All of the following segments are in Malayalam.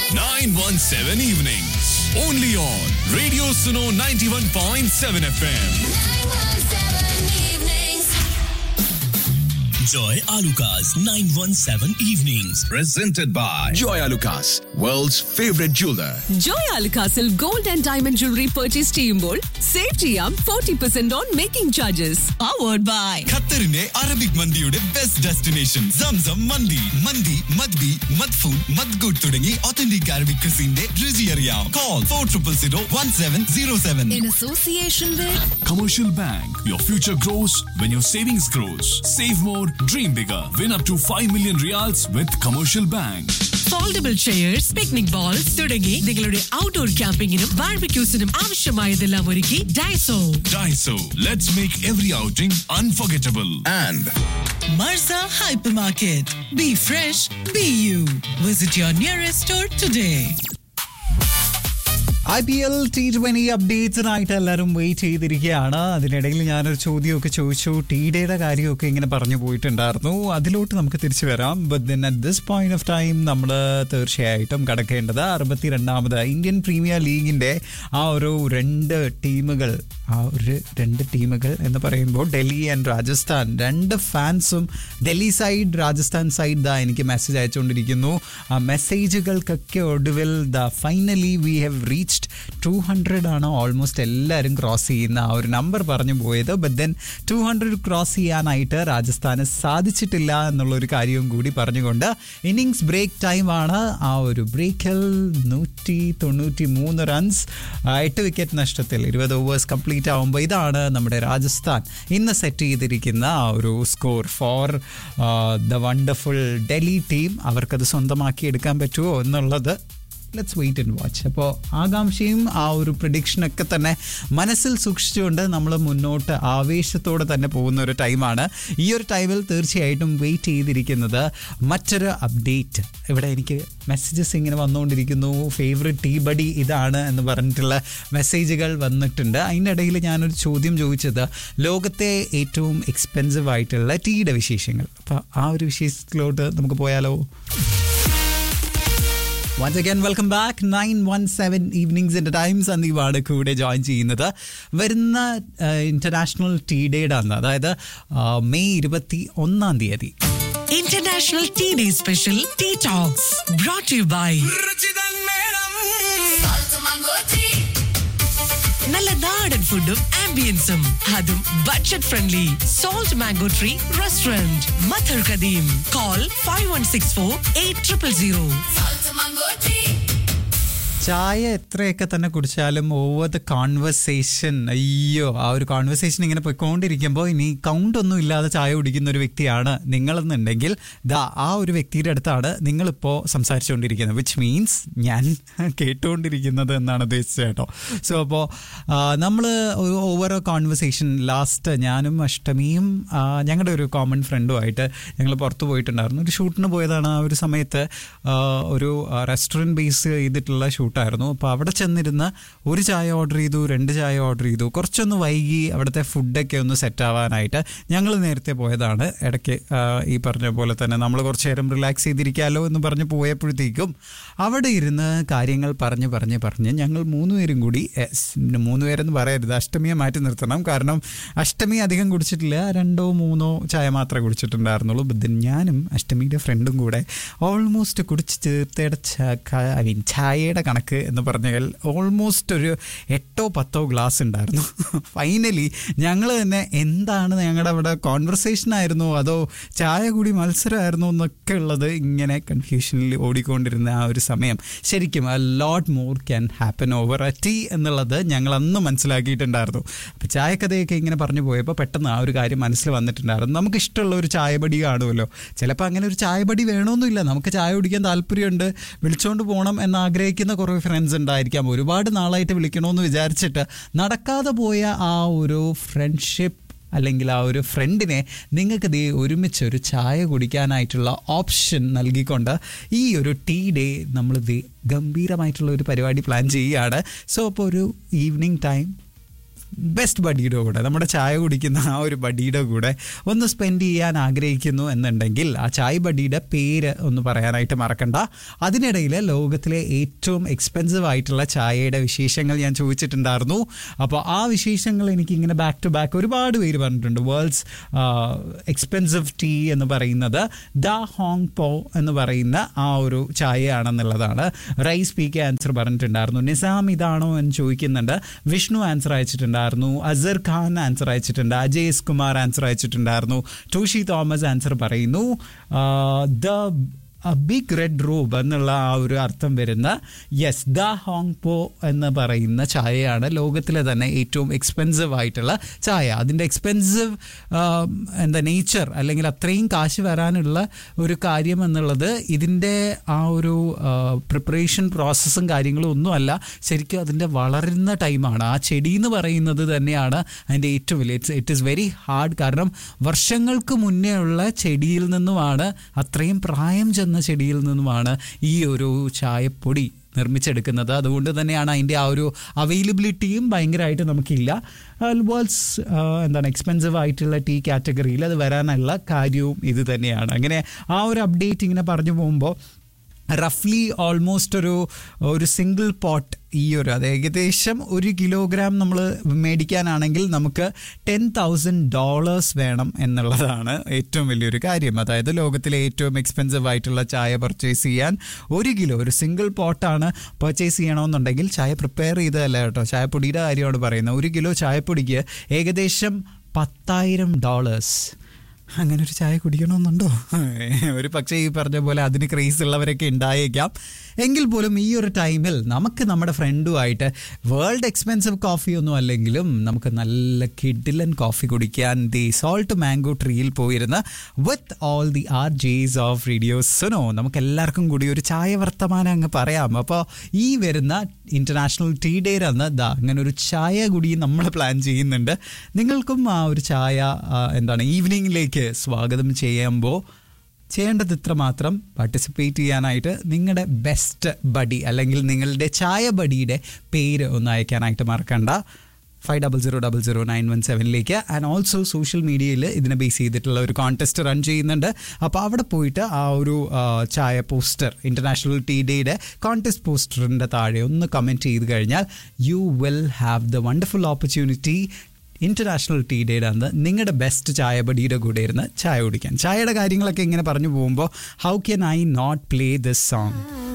917 evenings. Only on Radio Suno 91.7 FM. Joy Alukas 917 Evenings. Presented by Joy Alukas, world's favorite jeweler. ജോയ് അൽക്കാസിൽ gold and diamond jewellery purchase ചെയ്യുമ്പോൾ സേവ് ചെയ്യാം forty percent on making charges powered by ഖത്തറിന്റെ അറബിക് മന്തിയുടെ ബെസ്റ്റ് ഡെസ്റ്റിനേഷൻ സംസം മന്തി മന്തി മദ്ബി മദ്ഫൂൺ മദ്ഗുഡ് തുടങ്ങി ഒത്തന്റിക് അറബിക് ക്രിസിന്റെ രുചി അറിയാം call four triple zero one seven zero seven in association with Commercial Bank. Your future grows when your savings grows. Save more, dream bigger. Win up to 5 million reals with Commercial Bank. Foldable chairs picnic bowls തുടങ്ങി നിങ്ങളുടെ ഔട്ട്ഡോർ ക്യാമ്പിങ്ങിനും ബാർബിക്യൂസിനും ആവശ്യമായതെല്ലാം ഒരുക്കി Daiso Daiso. Let's make every outing unforgettable. And Marza hypermarket be fresh be you visit your nearest store today I P L T twenty അപ്ഡേറ്റ്സിനായിട്ട് എല്ലാവരും വെയിറ്റ് ചെയ്തിരിക്കുകയാണ് അതിനിടയിൽ ഞാനൊരു ചോദ്യമൊക്കെ ചോദിച്ചു ടി ഡേയുടെ കാര്യമൊക്കെ ഇങ്ങനെ പറഞ്ഞു പോയിട്ടുണ്ടായിരുന്നു അതിലോട്ട് നമുക്ക് തിരിച്ചു വരാം but then at this point of time നമ്മൾ തീർച്ചയായിട്ടും കടക്കേണ്ടത് അറുപത്തിരണ്ടാമത് ഇന്ത്യൻ പ്രീമിയർ ലീഗിന്റെ ആ ഒരു രണ്ട് ടീമുകൾ ആ ഒരു രണ്ട് ടീമുകൾ എന്ന് പറയുമ്പോൾ ഡൽഹി ആൻഡ് രാജസ്ഥാൻ രണ്ട് ഫാൻസും ഡൽഹി സൈഡ് രാജസ്ഥാൻ സൈഡ് ദാ എനിക്ക് മെസ്സേജ് അയച്ചുകൊണ്ടിരിക്കുന്നു ആ മെസ്സേജുകൾക്കൊക്കെ ഒടുവിൽ the finally we have reached two hundred ആണ് ഓൾമോസ്റ്റ് എല്ലാവരും ക്രോസ് ചെയ്യുന്ന ആ ഒരു നമ്പർ പറഞ്ഞു പോയത് but then two hundred cross ചെയ്യാനായിട്ട് രാജസ്ഥാന് സാധിച്ചിട്ടില്ല എന്നുള്ളൊരു കാര്യവും കൂടി പറഞ്ഞുകൊണ്ട് ഇന്നിങ്സ് ബ്രേക്ക് ടൈമാണ് ആ ഒരു ബ്രേക്കിൽ നൂറ്റി തൊണ്ണൂറ്റി മൂന്ന് റൺസ് എട്ട് വിക്കറ്റ് നഷ്ടത്തിൽ ഇരുപത് ഓവേഴ്സ് കംപ്ലീറ്റ് ആവുമ്പോൾ ഇതാണ് നമ്മുടെ രാജസ്ഥാൻ ഇന്ന് സെറ്റ് ചെയ്തിരിക്കുന്ന ആ ഒരു score for the wonderful Delhi team അവർക്കത് സ്വന്തമാക്കി എടുക്കാൻ പറ്റുമോ എന്നുള്ളത് ലെറ്റ്സ് വെയിറ്റ് ആൻഡ് വാച്ച് അപ്പോൾ ആകാംക്ഷയും ആ ഒരു പ്രഡിക്ഷനൊക്കെ തന്നെ മനസ്സിൽ സൂക്ഷിച്ചുകൊണ്ട് നമ്മൾ മുന്നോട്ട് ആവേശത്തോടെ തന്നെ പോകുന്ന ഒരു ടൈമാണ് ഈ ഒരു ടൈമിൽ തീർച്ചയായിട്ടും വെയിറ്റ് ചെയ്തിരിക്കുന്നത് മറ്റൊരു അപ്ഡേറ്റ് ഇവിടെ എനിക്ക് മെസ്സേജസ് ഇങ്ങനെ വന്നുകൊണ്ടിരിക്കുന്നു ഫേവറേറ്റ് ടീ ബഡി ഇതാണ് എന്ന് പറഞ്ഞിട്ടുള്ള മെസ്സേജുകൾ വന്നിട്ടുണ്ട് അതിൻ്റെ ഇടയിൽ ഞാനൊരു ചോദ്യം ചോദിച്ചത് ലോകത്തെ ഏറ്റവും എക്സ്പെൻസീവ് ആയിട്ടുള്ള ടീയുടെ വിശേഷങ്ങൾ അപ്പോൾ ആ ഒരു വിശേഷത്തിലോട്ട് നമുക്ക് പോയാലോ once again welcome back nine one seven ഈവനിങ്സിന്റെ ടൈം സന്ദീപാണ് കൂടെ ജോയിൻ ചെയ്യുന്നത് വരുന്ന ഇന്റർനാഷണൽ ടീ ഡേയുടെ അന്ന് അതായത് ആ, മെയ് ഇരുപത്തി ഒന്നാം തീയതി international tea day special tea talks brought you by നല്ല നാടൻ ഫുഡും ആംബിയൻസും അതും budget friendly salt mango tree restaurant Mathar Qadeem call five one six four eight triple zero ചായ എത്രയൊക്കെ തന്നെ കുടിച്ചാലും ഓവർ ദ കോൺവെർസേഷൻ അയ്യോ ആ ഒരു കോൺവെർസേഷൻ ഇങ്ങനെ പോയിക്കൊണ്ടിരിക്കുമ്പോൾ ഇനി കൗണ്ട് ഒന്നും ഇല്ലാതെ ചായ കുടിക്കുന്ന ഒരു വ്യക്തിയാണ് നിങ്ങളെന്നുണ്ടെങ്കിൽ ദാ ആ ഒരു വ്യക്തിയുടെ അടുത്താണ് നിങ്ങളിപ്പോൾ സംസാരിച്ചുകൊണ്ടിരിക്കുന്നത് വിച്ച് മീൻസ് ഞാൻ കേട്ടുകൊണ്ടിരിക്കുന്നത് എന്നാണ് ഉദ്ദേശിച്ചത് കേട്ടോ സോ അപ്പോൾ നമ്മൾ ഓവർ കോൺവെർസേഷൻ ലാസ്റ്റ് ഞാനും അഷ്ടമിയും ആ, ഞങ്ങളുടെ ഒരു കോമൺ ഫ്രണ്ടുമായിട്ട് ഞങ്ങൾ പുറത്ത് പോയിട്ടുണ്ടായിരുന്നു ഒരു ഷൂട്ടിന് പോയതാണ് ആ ഒരു സമയത്ത് ആ, ഒരു റെസ്റ്റോറൻറ്റ് ബേസ് ചെയ്തിട്ടുള്ള ഷൂട്ടായിരുന്നു അപ്പോൾ അവിടെ ചെന്നിരുന്ന് ഒരു ചായ ഓർഡർ ചെയ്തു രണ്ട് ചായ ഓർഡർ ചെയ്തു കുറച്ചൊന്ന് വൈകി അവിടുത്തെ ഫുഡൊക്കെ ഒന്ന് സെറ്റ് ആവാനായിട്ട് ഞങ്ങൾ നേരത്തെ പോയതാണ് ഇടയ്ക്ക് ആ, ഈ പറഞ്ഞ പോലെ തന്നെ നമ്മൾ കുറച്ച് നേരം റിലാക്സ് ചെയ്തിരിക്കാമല്ലോ എന്ന് പറഞ്ഞ് പോയപ്പോഴത്തേക്കും അവിടെ ഇരുന്ന് കാര്യങ്ങൾ പറഞ്ഞ് പറഞ്ഞ് പറഞ്ഞ് ഞങ്ങൾ മൂന്നുപേരും കൂടി എസ്, മൂന്ന് പേരെന്ന് പറയരുത് അഷ്ടമിയെ മാറ്റി നിർത്തണം കാരണം അഷ്ടമി അധികം കുടിച്ചിട്ടില്ല രണ്ടോ മൂന്നോ ചായ മാത്രമേ കുടിച്ചിട്ടുണ്ടായിരുന്നുള്ളൂ ബട്ട് then ഞാനും അഷ്ടമിയുടെ ഫ്രണ്ടും കൂടെ ഓൾമോസ്റ്റ് കുടിച്ച് തീർത്തയുടെ ഐ മീൻ ചായയുടെ കണക്ക് എന്ന് പറഞ്ഞാൽ ഓൾമോസ്റ്റ് ഒരു എട്ടോ പത്തോ ഗ്ലാസ് ഉണ്ടായിരുന്നു ഫൈനലി ഞങ്ങൾ തന്നെ എന്താണ് ഞങ്ങളുടെ അവിടെ കോൺവെർസേഷൻ ആയിരുന്നോ അതോ ചായ കൂടി മത്സരമായിരുന്നോ എന്നൊക്കെ ഉള്ളത് ഇങ്ങനെ കൺഫ്യൂഷനിൽ ഓടിക്കൊണ്ടിരുന്ന ആ ഒരു സമയം ശരിക്കും a lot more can happen over a tea എന്നുള്ളത് ഞങ്ങൾ അന്ന് മനസ്സിലാക്കിയിട്ടുണ്ടായിരുന്നു അപ്പോൾ ചായക്കഥയൊക്കെ ഇങ്ങനെ പറഞ്ഞു പോയപ്പോൾ പെട്ടെന്ന് ആ ഒരു കാര്യം മനസ്സിൽ വന്നിട്ടുണ്ടായിരുന്നു നമുക്ക് ഇഷ്ടമുള്ള ഒരു ചായപടി കാണുമല്ലോ ചിലപ്പോൾ അങ്ങനെ ഒരു ചായപടി വേണമെന്നില്ല നമുക്ക് ചായ കുടിക്കാൻ താല്പര്യമുണ്ട് വിളിച്ചുകൊണ്ട് പോകണം എന്ന് ആഗ്രഹിക്കുന്ന കുറേ ഫ്രണ്ട്സ് ഉണ്ടായിരിക്കാം ഒരുപാട് നാളായിട്ട് വിളിക്കണമെന്ന് വിചാരിച്ചിട്ട് നടക്കാതെ പോയ ആ ഒരു ഫ്രണ്ട്ഷിപ്പ് അല്ലെങ്കിൽ ആ ഒരു ഫ്രണ്ടിനെ നിങ്ങൾക്ക് ദേ ഒരുമിച്ച് ഒരു ചായ കുടിക്കാനായിട്ടുള്ള ഓപ്ഷൻ നൽകിക്കൊണ്ട് ഈ ഒരു ടീ ഡേ നമ്മൾ ദേ ഗംഭീരമായിട്ടുള്ള ഒരു പരിപാടി പ്ലാൻ ചെയ്യുകയാണ് സോ അപ്പോൾ ഒരു ഈവനിങ് ടൈം ബെസ്റ്റ് ബഡിയുടെ കൂടെ നമ്മുടെ ചായ കുടിക്കുന്ന ആ ഒരു ബഡിയുടെ കൂടെ ഒന്ന് സ്പെൻഡ് ചെയ്യാൻ ആഗ്രഹിക്കുന്നു എന്നുണ്ടെങ്കിൽ ആ ചായ ബഡിയുടെ പേര് ഒന്ന് പറയാനായിട്ട് മറക്കണ്ട അതിനിടയിൽ ലോകത്തിലെ ഏറ്റവും എക്സ്പെൻസീവ് ആയിട്ടുള്ള ചായയുടെ വിശേഷങ്ങൾ ഞാൻ ചോദിച്ചിട്ടുണ്ടായിരുന്നു അപ്പോൾ ആ വിശേഷങ്ങൾ എനിക്ക് ഇങ്ങനെ ബാക്ക് ടു ബാക്ക് ഒരുപാട് പേര് പറഞ്ഞിട്ടുണ്ട് വേൾഡ്സ് എക്സ്പെൻസീവ് ടീ എന്ന് പറയുന്നത് ദ ഹോങ് പോ എന്ന് പറയുന്ന ആ ഒരു ചായയാണെന്നുള്ളതാണ് റൈസ് പി കെ ആൻസർ പറഞ്ഞിട്ടുണ്ടായിരുന്നു നിസാം ഇതാണോ എന്ന് ചോദിക്കുന്നുണ്ട് വിഷ്ണു ആൻസർ അയച്ചിട്ടുണ്ടായിരുന്നു അസർ ഖാൻ ആൻസർ അയച്ചിട്ടുണ്ട് അജയ് എസ് കുമാർ ആൻസർ അയച്ചിട്ടുണ്ടായിരുന്നു ടോഷി തോമസ് ആൻസർ പറയുന്നു ദ ബിഗ് റെഡ് റൂബ് എന്നുള്ള ആ ഒരു അർത്ഥം വരുന്ന യെസ് ദ ഹോങ് പോ എന്ന് പറയുന്ന ചായയാണ് ലോകത്തിലെ തന്നെ ഏറ്റവും എക്സ്പെൻസീവ് ആയിട്ടുള്ള ചായ അതിൻ്റെ എക്സ്പെൻസീവ് എന്താ നേച്ചർ അല്ലെങ്കിൽ അത്രയും കാശ് വരാനുള്ള ഒരു കാര്യം എന്നുള്ളത് ഇതിൻ്റെ ആ ഒരു പ്രിപ്പറേഷൻ പ്രോസസ്സും കാര്യങ്ങളും ഒന്നുമല്ല ശരിക്കും അതിൻ്റെ വളരുന്ന ടൈമാണ് ആ ചെടി എന്ന് പറയുന്നത് തന്നെയാണ് അതിൻ്റെ ഏറ്റവും വലിയ it's it is very hard കാരണം വർഷങ്ങൾക്ക് മുന്നേ ഉള്ള ചെടിയിൽ നിന്നുമാണ് അത്രയും പ്രായം ചെന്ന ചെടിയിൽ നിന്നുമാണ് ഈ ഒരു ചായപ്പൊടി നിർമ്മിച്ചെടുക്കുന്നത് അതുകൊണ്ട് തന്നെയാണ് അതിൻ്റെ ആ ഒരു അവൈലബിലിറ്റിയും ഭയങ്കരമായിട്ട് നമുക്കില്ല വേൾഡ്സ് എന്താണ് എക്സ്പെൻസീവ് ആയിട്ടുള്ള ടീ കാറ്റഗറിയിൽ അത് വരാനുള്ള കാര്യവും ഇത് തന്നെയാണ് അങ്ങനെ ആ ഒരു അപ്ഡേറ്റ് ഇങ്ങനെ പറഞ്ഞു പോകുമ്പോൾ റഫ്ലി ഓൾമോസ്റ്റ് ഒരു ഒരു സിംഗിൾ പോട്ട് ഈ ഒരു അത് ഏകദേശം ഒരു കിലോഗ്രാം നമ്മൾ മേടിക്കാനാണെങ്കിൽ നമുക്ക് ടെൻ തൗസൻഡ് ഡോളേഴ്സ് വേണം എന്നുള്ളതാണ് ഏറ്റവും വലിയൊരു കാര്യം അതായത് ലോകത്തിലെ ഏറ്റവും എക്സ്പെൻസീവ് ആയിട്ടുള്ള ചായ പർച്ചേസ് ചെയ്യാൻ ഒരു കിലോ ഒരു സിംഗിൾ പോട്ടാണ് പർച്ചേസ് ചെയ്യണമെന്നുണ്ടെങ്കിൽ ചായ പ്രിപ്പയർ ചെയ്തതല്ല കേട്ടോ ചായപ്പൊടിയുടെ കാര്യമാണ് പറയുന്നത് ഒരു കിലോ ചായപ്പൊടിക്ക് ഏകദേശം പത്തായിരം ഡോളേഴ്സ് അങ്ങനെ ഒരു ചായ കുടിക്കണമെന്നുണ്ടോ ഒരു പക്ഷേ ഈ പറഞ്ഞ പോലെ അതിന് ക്രേസ് ഉള്ളവരൊക്കെ ഉണ്ടായേക്കാം എങ്കിൽ പോലും ഈ ഒരു ടൈമിൽ നമുക്ക് നമ്മുടെ ഫ്രണ്ടുമായിട്ട് വേൾഡ് എക്സ്പെൻസീവ് കോഫി ഒന്നും അല്ലെങ്കിലും നമുക്ക് നല്ല കിഡിലൻ കോഫി കുടിക്കാൻ ദി സോൾട്ട് മാംഗോ ട്രീയിൽ പോയിരുന്ന് with all the R Js of radio Suno നമുക്ക് എല്ലാവർക്കും കൂടി ഒരു ചായ വർത്തമാനം അങ്ങ് പറയാം അപ്പോൾ ഈ വരുന്ന ഇന്റർനാഷണൽ ടീ ഡേ അന്ന് ദാ അങ്ങനെ ഒരു ചായ കൂടി നമ്മൾ പ്ലാൻ ചെയ്യുന്നുണ്ട് നിങ്ങൾക്കും ആ ഒരു ചായ ആ, എന്താണ് ഈവനിങ്ങിലേക്ക് സ്വാഗതം ചെയ്യുമ്പോൾ ചെയ്യേണ്ടത് ഇത്ര മാത്രം പാർട്ടിസിപ്പേറ്റ് ചെയ്യാനായിട്ട് നിങ്ങളുടെ ബെസ്റ്റ് ബഡി അല്ലെങ്കിൽ നിങ്ങളുടെ ചായ ബഡിയുടെ പേര് ഒന്ന് അയക്കാനായിട്ട് മറക്കണ്ട five double zero double zero nine one സെവനിലേക്ക് ആൻഡ് ഓൾസോ സോഷ്യൽ മീഡിയയിൽ ഇതിനെ ബേസ് ചെയ്തിട്ടുള്ള ഒരു കോൺടെസ്റ്റ് റൺ ചെയ്യുന്നുണ്ട് അപ്പോൾ അവിടെ പോയിട്ട് ആ ഒരു ആ, ചായ പോസ്റ്റർ ഇൻ്റർനാഷണൽ ടി ഡേയുടെ കോൺടെസ്റ്റ് പോസ്റ്ററിൻ്റെ താഴെ ഒന്ന് കമൻറ്റ് ചെയ്ത് കഴിഞ്ഞാൽ you will have the wonderful opportunity international tea ഡേയുടെ അന്ന് നിങ്ങളുടെ ബെസ്റ്റ് ചായപടിയുടെ കൂടെ ഇരുന്ന് ചായ കുടിക്കാൻ ചായയുടെ കാര്യങ്ങളൊക്കെ ഇങ്ങനെ പറഞ്ഞു പോകുമ്പോൾ how can I not play this song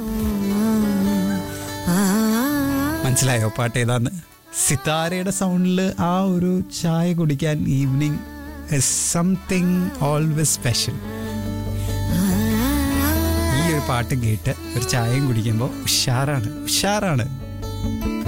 മനസ്സിലായോ പാട്ട് ഏതാന്ന് സിതാരയുടെ സൗണ്ടിൽ ആ ഒരു ചായ കുടിക്കാൻ ഈവനിങ് സംതിങ് ഓൾവേസ് സ്പെഷ്യൽ ഈ ഒരു പാട്ട് കേട്ട് ഒരു ചായയും കുടിക്കുമ്പോൾ ഉഷാറാണ് ഉഷാറാണ്